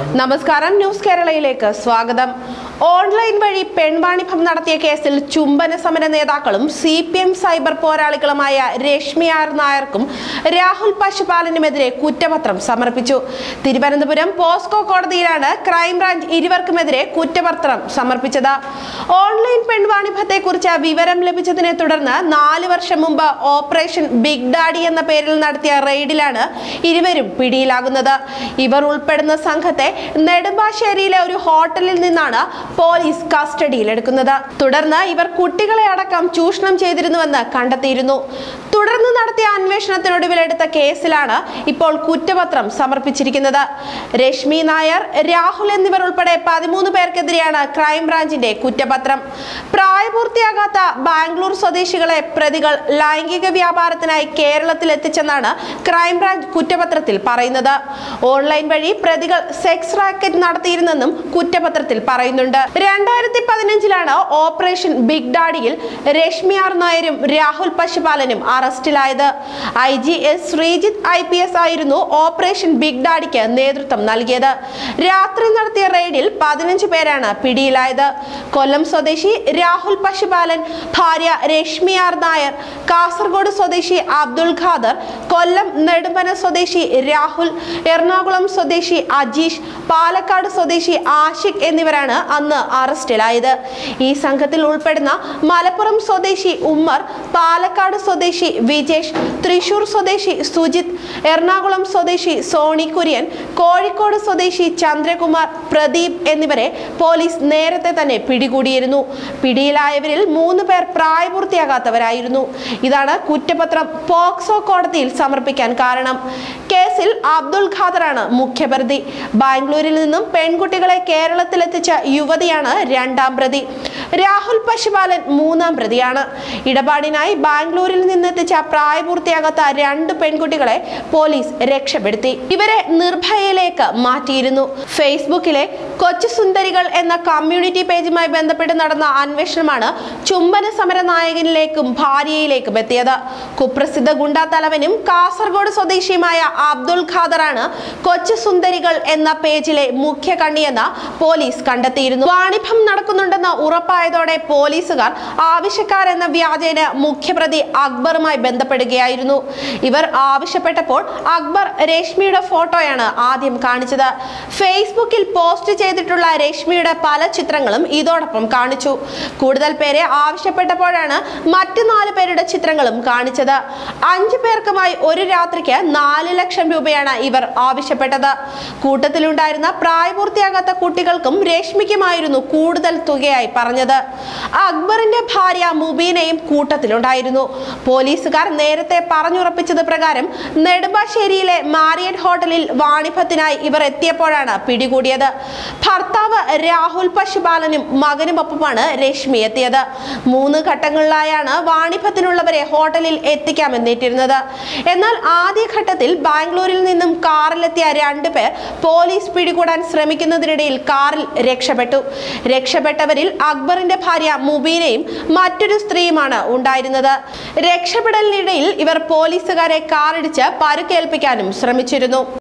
നമസ്കാരം ന്യൂസ് കേരളയിലേക്ക് സ്വാഗതം ഓൺലൈൻ വഴി പെൺവാണിഭം നടത്തിയ കേസിൽ ചുംബന സമര നേതാക്കളും സി പി എം സൈബർ പോരാളികളുമായ രശ്മി ആർ നായർക്കും രാഹുൽ പശുപാലനുമെതിരെ കുറ്റപത്രം സമർപ്പിച്ചു തിരുവനന്തപുരം പോസ്കോ കോടതിയിലാണ് ക്രൈംബ്രാഞ്ച് ഇരുവർക്കുമെതിരെ കുറ്റപത്രം സമർപ്പിച്ചത് ഓൺലൈൻ പെൺവാണിഭത്തെക്കുറിച്ച് വിവരം ലഭിച്ചതിനെ തുടർന്ന് നാല് വർഷം മുമ്പ് ഓപ്പറേഷൻ ബിഗ് ഡാഡി എന്ന പേരിൽ നടത്തിയ റെയ്ഡിലാണ് ഇരുവരും പിടിയിലാകുന്നത് ഇവർ ഉൾപ്പെടുന്ന സംഘത്തെ നെടുമ്പാശ്ശേരിയിലെ ഒരു ഹോട്ടലിൽ നിന്നാണ് പോലീസ് കസ്റ്റഡിയിലെടുക്കുന്നത് തുടർന്ന് ഇവർ കുട്ടികളെ അടക്കം ചൂഷണം ചെയ്തിരുന്നുവെന്ന് കണ്ടെത്തിയിരുന്നു തുടർന്ന് നടത്തിയ അന്വേഷണത്തിനൊടുവിലെടുത്ത കേസിലാണ് ഇപ്പോൾ കുറ്റപത്രം സമർപ്പിച്ചിരിക്കുന്നത് രശ്മി നായർ രാഹുൽ എന്നിവർ ഉൾപ്പെടെ പതിമൂന്ന് പേർക്കെതിരെയാണ് ക്രൈംബ്രാഞ്ചിന്റെ കുറ്റപത്രം പ്രായപൂർത്തിയാകാത്ത ബാംഗ്ലൂർ സ്വദേശികളെ പ്രതികൾ ലൈംഗിക വ്യാപാരത്തിനായി കേരളത്തിൽ എത്തിച്ചെന്നാണ് ക്രൈംബ്രാഞ്ച് കുറ്റപത്രത്തിൽ പറയുന്നത് ഓൺലൈൻ വഴി പ്രതികൾ സെക്സ് റാക്കറ്റ് നടത്തിയിരുന്നെന്നും കുറ്റപത്രത്തിൽ പറയുന്നുണ്ട് രണ്ടായിരത്തി പതിനഞ്ചിലാണ് ഓപ്പറേഷൻ ബിഗ് ഡാഡിയിൽ രശ്മി ആർ നായരും രാഹുൽ പശുപാലനും അറസ്റ്റിലായത് I G S Sreejith I P S ആയിരുന്നു ഓപ്പറേഷൻ ബിഗ് ഡാഡിക്ക് നേതൃത്വം നൽകിയത് രാത്രി നടത്തിയ റെയ്ഡിൽ പതിനഞ്ച് പേരാണ് പിടിയിലായത് കൊല്ലം സ്വദേശി രാഹുൽ പശുപാലൻ ഭാര്യ രശ്മി ആർ നായർ കാസർഗോഡ് സ്വദേശി അബ്ദുൾ ഖാദർ കൊല്ലം നെടുമ്പന സ്വദേശി രാഹുൽ എറണാകുളം സ്വദേശി അജീഷ് പാലക്കാട് സ്വദേശി ആഷിഖ് എന്നിവരാണ് അന്ന് അറസ്റ്റിലായത് ഈ സംഘത്തിൽ ഉൾപ്പെടുന്ന മലപ്പുറം സ്വദേശി ഉമ്മർ പാലക്കാട് സ്വദേശി വിജേഷ് തൃശൂർ സ്വദേശി സുജിത് എറണാകുളം സ്വദേശി സോണി കുര്യൻ കോഴിക്കോട് സ്വദേശി ചന്ദ്രകുമാർ പ്രദീപ് എന്നിവരെ പോലീസ് നേരത്തെ തന്നെ പിടികൂടിയിരുന്നു പിടിയിലായവരിൽ മൂന്ന് പേർ പ്രായപൂർത്തിയാകാത്തവരായിരുന്നു ഇതാണ് കുറ്റപത്രം പോക്സോ കോടതിയിൽ സമർപ്പിക്കാൻ കാരണം കേസിൽ അബ്ദുൾ ഖാദറാണ് മുഖ്യപ്രതി ബാംഗ്ലൂരിൽ നിന്നും പെൺകുട്ടികളെ കേരളത്തിലെത്തിച്ച യുവതിയാണ് രണ്ടാം പ്രതി രാഹുൽ പശുപാലൻ മൂന്നാം പ്രതിയാണ് ഇടപാടിനായി ബാംഗ്ലൂരിൽ നിന്നെത്തിച്ച പ്രായപൂർത്തിയാകാത്ത രണ്ട് പെൺകുട്ടികളെ പോലീസ് രക്ഷപ്പെടുത്തി ഇവരെ നിർഭയയിലേക്ക് മാറ്റിയിരുന്നു ഫേസ്ബുക്കിലെ കൊച്ചു സുന്ദരികൾ എന്ന കമ്മ്യൂണിറ്റി പേജുമായി ബന്ധപ്പെട്ട് നടന്ന അന്വേഷണമാണ് ചുംബന സമര നായകനിലേക്കും ഭാര്യയിലേക്കും എത്തിയത് കുപ്രസിദ്ധ ഗുണ്ടാ തലവനും കാസർഗോഡ് സ്വദേശിയുമായ അബ്ദുൾ ഖാദറാണ് കൊച്ചു സുന്ദരികൾ എന്ന പേജിലെ മുഖ്യ കണ്ണിയെന്ന് പോലീസ് കണ്ടെത്തിയിരുന്നു വാണിഭം നടക്കുന്നുണ്ടെന്ന് ഉറപ്പായതോടെ പോലീസുകാർ ആവശ്യക്കാരെന്ന വ്യാജേന മുഖ്യപ്രതി അക്ബറുമായി ബന്ധപ്പെടുകയായിരുന്നു ഇവർ ആവശ്യപ്പെട്ടപ്പോൾ അക്ബർ രശ്മിയുടെ ഫോട്ടോയാണ് ആദ്യം കാണിച്ചത് ഫേസ്ബുക്കിൽ പോസ്റ്റ് ചെയ്തിട്ടുള്ള രശ്മിയുടെ പല ചിത്രങ്ങളും ഇതോടൊപ്പം കാണിച്ചു കൂടുതൽ പേരെ ആവശ്യപ്പെട്ടപ്പോഴാണ് മറ്റു നാല് പേരുടെ ചിത്രങ്ങളും കാണിച്ചത് അഞ്ചു പേർക്കുമായി ഒരു രാത്രിക്ക് നാല് ലക്ഷം രൂപയാണ് ഇവർ ആവശ്യപ്പെട്ടത് കൂട്ടത്തിലുണ്ടായിരുന്ന പ്രായപൂർത്തിയാകാത്ത കുട്ടികൾക്കും രശ്മിക്കുമായിരുന്നു കൂടുതൽ തുകയായി പറഞ്ഞത് അക്ബറിന്റെ ഭാര്യ മുബീനയും കൂട്ടത്തിലുണ്ടായിരുന്നു പോലീസുകാർ നേരത്തെ പറഞ്ഞുറപ്പിച്ചത് പ്രകാരം നെടുമ്പാശ്ശേരിയിലെ മാരിയറ്റ് ഹോട്ടലിൽ വാണിഭത്തിനായി ഇവർ എത്തിയപ്പോഴാണ് പിടികൂടിയത് ഭർത്താവ് രാഹുൽ പശുപാലനും മകനുമൊപ്പമാണ് രശ്മി എത്തിയത് മൂന്ന് ഘട്ടങ്ങളിലായാണ് വാണിഭത്തിനുള്ളവരെ ഹോട്ടലിൽ എത്തിക്കാമെന്നേറ്റിരുന്നത് എന്നാൽ ആദ്യഘട്ടത്തിൽ ബാംഗ്ലൂരിൽ നിന്നും കാറിലെത്തിയ രണ്ടുപേർ പോലീസ് പിടികൂടാൻ ശ്രമിക്കുന്നതിനിടയിൽ കാറിൽ രക്ഷപ്പെട്ടു രക്ഷപ്പെട്ടവരിൽ അക്ബറിന്റെ ഭാര്യ മുബീനയും മറ്റൊരു സ്ത്രീയുമാണ് ഉണ്ടായിരുന്നത് രക്ഷപ്പെടലിനിടയിൽ ഇവർ പോലീസുകാരെ കാറിടിച്ച് പരുക്കേൽപ്പിക്കാനും ശ്രമിച്ചിരുന്നു